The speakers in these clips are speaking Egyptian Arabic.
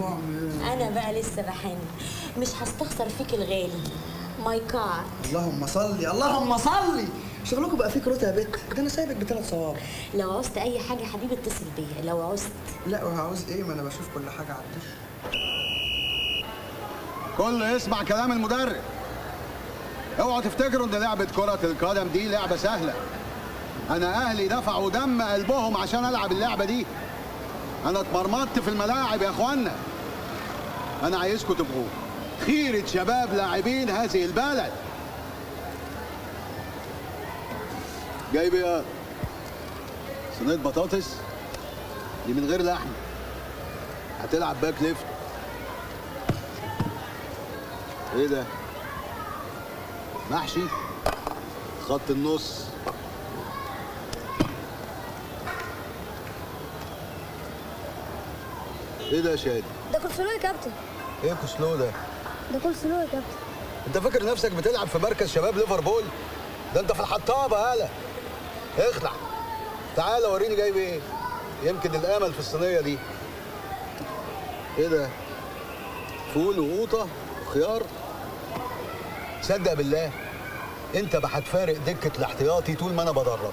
ماما انا بقى لسه بحن مش هستخسر فيك الغالي ماي كار اللهم صلي اللهم صلي شغلكم بقى فيه كروته يا بت ده انا سايبك بثلاث صوابع لو عوزت اي حاجه يا حبيبي اتصل بيا لو عوزت لا وهعوز ايه ما انا بشوف كل حاجه على الدش كله يسمع كلام المدرب اوعوا تفتكروا ان لعبه كره القدم دي لعبه سهله انا اهلي دفعوا دم قلبهم عشان العب اللعبه دي انا اتمرمطت في الملاعب يا اخوانا انا عايزكم تبقوا خيره شباب لاعبين هذه البلد جايب ايه صينيه بطاطس دي من غير لحم هتلعب باك ليفت ايه ده محشي خط النص ايه ده يا شادي ده كولسلو يا كابتن ايه كسلو ده ده كولسلو يا كابتن انت فاكر نفسك بتلعب في مركز شباب ليفربول ده انت في الحطابه هلا اخلع تعالى وريني جايب ايه يمكن الامل في الصينيه دي ايه ده فول وقوطه وخيار صدق بالله انت بقى هتفارق دكه الاحتياطي طول ما انا بدرب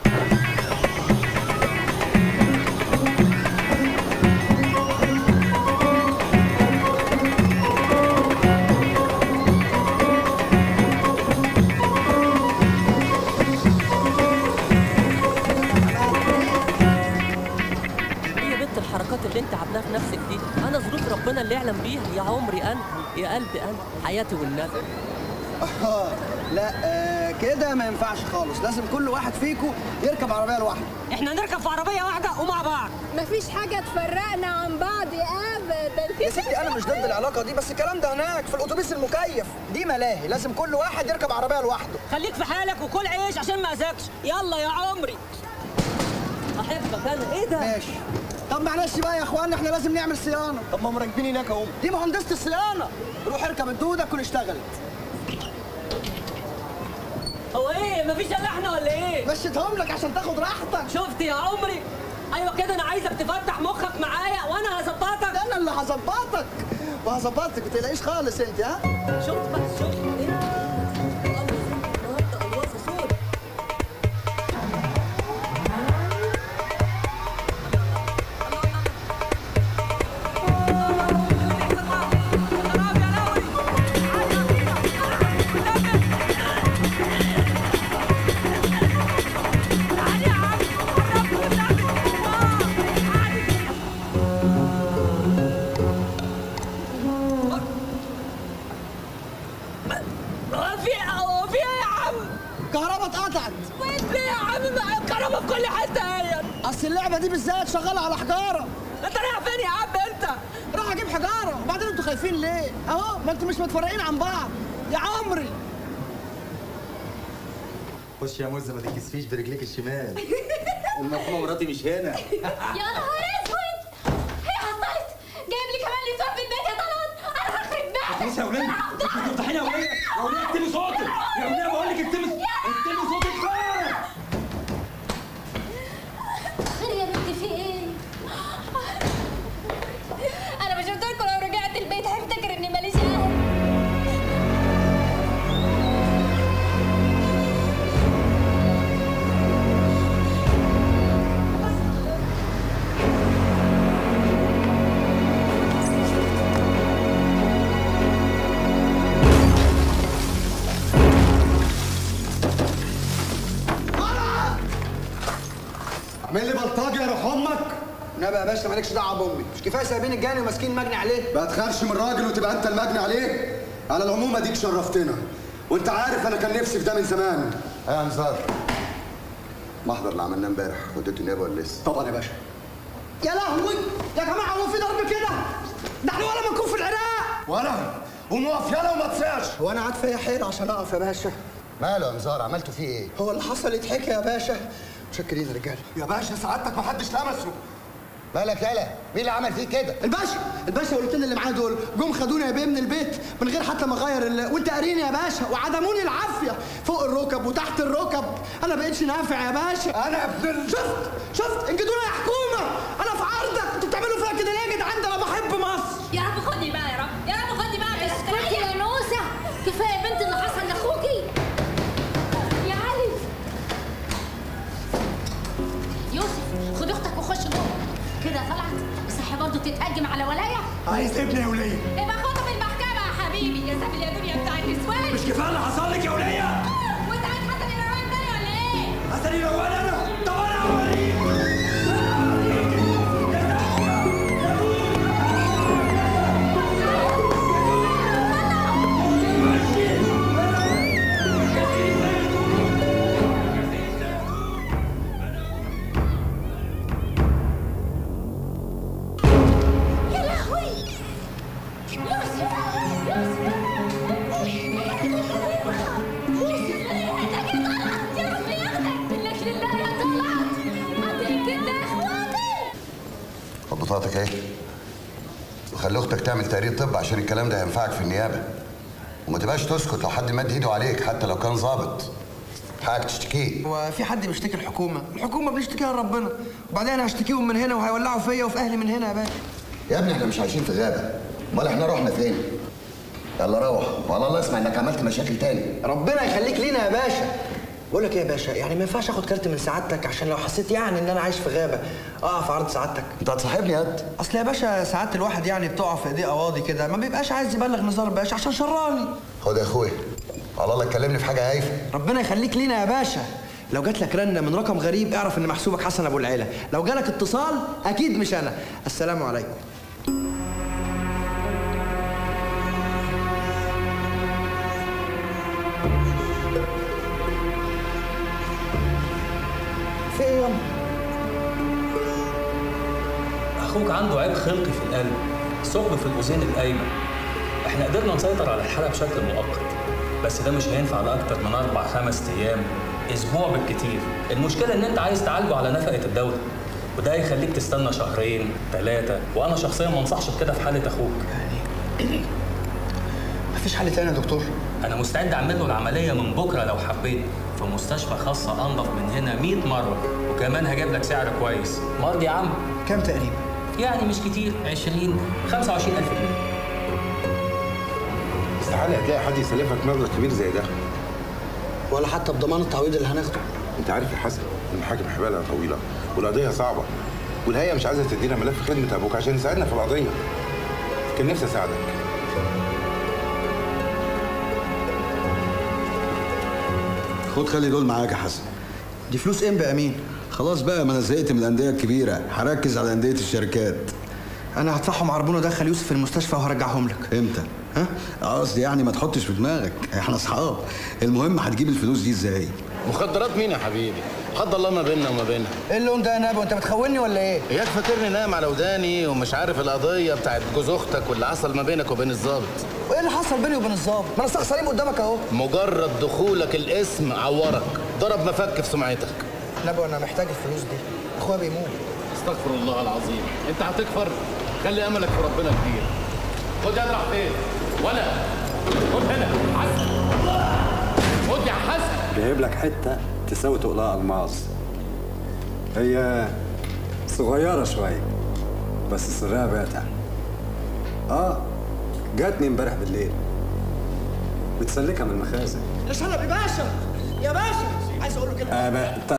ايه يا بنت الحركات اللي انت عاملاها في نفسك دي انا ظروف ربنا اللي يعلم بيها يا عمري انا يا قلبي انا حياتي والنبي آه لا آه كده ما ينفعش خالص لازم كل واحد فيكم يركب عربيه لوحده احنا نركب في عربيه واحده ومع بعض مفيش حاجة تفرقنا عن بعض أبدا يا ستي انا مش ضد العلاقه دي بس الكلام ده هناك في الاتوبيس المكيف دي ملاهي لازم كل واحد يركب عربيه لوحده خليك في حالك وكل عيش عشان ما اذاكش يلا يا عمري احبك انا ايه ده ماشي طب معلش بقى يا اخوانا احنا لازم نعمل صيانه طب ما هم راكبين هناك اهو دي مهندسه الصيانه روح اركب الدوده تكون اشتغلت هو ايه مفيش الا احنا ولا ايه مشيتهم لك عشان تاخد راحتك شفت يا عمري ايوه كده انا عايزك تفتح مخك معايا وانا هظبطك انا اللي هظبطك وهظبطك ما تقلقيش خالص انت ها شفت بس شفت ايه النهارده الوافه سود هو في هو في ايه يا عم كهرباء اتقطعت ليه يا عم ما الكهرباء في كل حته اهي اصل اللعبه دي بالذات شغاله على حجاره انت رايح فين يا عم انت راح اجيب حجاره وبعدين انتوا خايفين ليه اهو ما انتوا مش متفرقين عن بعض يا عمري خش يا مزه ما تتكسفيش برجليك الشمال المفهومه مراتي مش هنا يا نهار اسود هي حصلت جايب لي كمان لسان في البيت يا طلعت انا هخرب بيتك لسه يا ولاد انت بتفتحيني يا ولاد يا ولاد اكتمي صوتك يا ولاد بقول لك اكتمي اكتمي صوتك بقى خير يا بنتي في ايه انا مش قلت لكم لو رجعت البيت هيفتكر اني ماليش اهل اعمل لي بلطجي يا روح امك نبقى يا باشا مالكش دعوه بامي مش كفايه سايبين الجاني وماسكين مجني عليه ما تخافش من راجل وتبقى انت المجني عليه على العموم اديك شرفتنا وانت عارف انا كان نفسي في ده من زمان يا انصار محضر اللي عملناه امبارح وديته نيابه ولا لسه طبعا يا باشا يا لهوي يا جماعه هو في ضرب كده ده احنا ولا بنكون في العراق ولا قوم اقف يلا وما تصيعش هو انا قاعد فيا حيل عشان اقف يا باشا ماله يا انصار عملتوا فيه ايه هو اللي حصل يتحكي يا باشا متشكرين يا رجاله يا باشا سعادتك ما حدش لمسه مالك يالا مين اللي عمل فيك كده الباشا الباشا والاثنين اللي معاه دول جم خدوني يا بيه من البيت من غير حتى ما اغير ال... وانت قاريني يا باشا وعدموني العافيه فوق الركب وتحت الركب انا بقيتش نافع يا باشا انا ابن ال- شفت شفت انجدونا يا حكومه انا في عرضك انتوا بتعملوا فيا كده ليه يا جدعان ده انا بحب مصر يا رب عايز ابني يا وليه ابقى خطب المحكمة يا حبيبي يا سافل يا دنيا بتاع النسوان مش كفايه اللي حصل لك يا وليه وانت عايز حسن الروان تاني ولا ايه؟ حسن يروان انا طب انا هوريك يا لهوي لوسيا خد بطاقتك اهي وخلي اختك تعمل تقرير طب عشان الكلام ده هينفعك في النيابه وما تبقاش تسكت لو حد مد ايده عليك حتى لو كان ظابط حقك تشتكيه هو في حد بيشتكي الحكومه الحكومه بنشتكيها لربنا وبعدين انا هشتكيهم من هنا وهيولعوا فيا وفي اهلي من هنا يا باشا يا ابني احنا مش عايشين في غابه امال احنا رحنا فين يلا روح والله الله اسمع انك عملت مشاكل تاني ربنا يخليك لينا يا باشا بقول لك ايه يا باشا يعني ما ينفعش اخد كارت من سعادتك عشان لو حسيت يعني ان انا عايش في غابه اقع في عرض سعادتك انت هتصاحبني يا قد اصل يا باشا ساعات الواحد يعني بتقع في ايديه قواضي كده ما بيبقاش عايز يبلغ نزار الباشا عشان شراني خد يا اخويا والله الله تكلمني في حاجه هايفه ربنا يخليك لينا يا باشا لو جات لك رنه من رقم غريب اعرف ان محسوبك حسن ابو العيله لو جالك اتصال اكيد مش انا السلام عليكم في ايه ياما اخوك عنده عيب خلقي في القلب ثقب في الاذين الايمن احنا قدرنا نسيطر على الحاله بشكل مؤقت بس ده مش هينفع لاكتر من اربع خمس ايام اسبوع بالكتير المشكله ان انت عايز تعالجه على نفقه الدوله وده هيخليك تستنى شهرين ثلاثه وانا شخصيا ما انصحش بكده في حاله اخوك مفيش حل تاني يا دكتور انا مستعد اعمل له العمليه من بكره لو حبيت في مستشفى خاصه انضف من هنا 100 مره وكمان هجيب لك سعر كويس مرضي يا عم كام تقريبا يعني مش كتير 20 25000 جنيه استحاله هتلاقي حد يسلفك مبلغ كبير زي ده ولا حتى بضمان التعويض اللي هناخده انت عارف يا حسن المحاكم حبالها طويله والقضيه صعبه والهيئه مش عايزه تدينا ملف خدمه ابوك عشان يساعدنا في القضيه كان نفسي اساعدك خد خلي دول معاك يا حسن دي فلوس امبا يا امين خلاص بقى ما انا زهقت من الانديه الكبيره هركز على انديه الشركات انا هدفعهم عربون ودخل يوسف في المستشفى وهرجعهم لك امتى ها قصدي يعني ما تحطش في دماغك احنا اصحاب المهم هتجيب الفلوس دي ازاي مخدرات مين يا حبيبي؟ حد الله ما بيننا وما بينها ايه اللون ده يا نابا انت بتخوني ولا ايه اياك فاكرني نايم على وداني ومش عارف القضيه بتاعت جوز اختك واللي حصل ما بينك وبين الظابط وايه اللي حصل بيني وبين الظابط ما انا استخ سليم قدامك اهو مجرد دخولك الاسم عورك ضرب مفك في سمعتك نابا انا محتاج الفلوس دي اخويا بيموت استغفر الله العظيم انت هتكفر خلي املك في ربنا كبير خد يا راح فين ولا خد هنا حسن خد يا حسن جايب لك حته تساوي تقلها الماس هي صغيره شويه بس سرها باتع اه جاتني امبارح بالليل بتسلكها من المخازن يا شلبي باشا يا باشا عايز اقول له كده آه بقى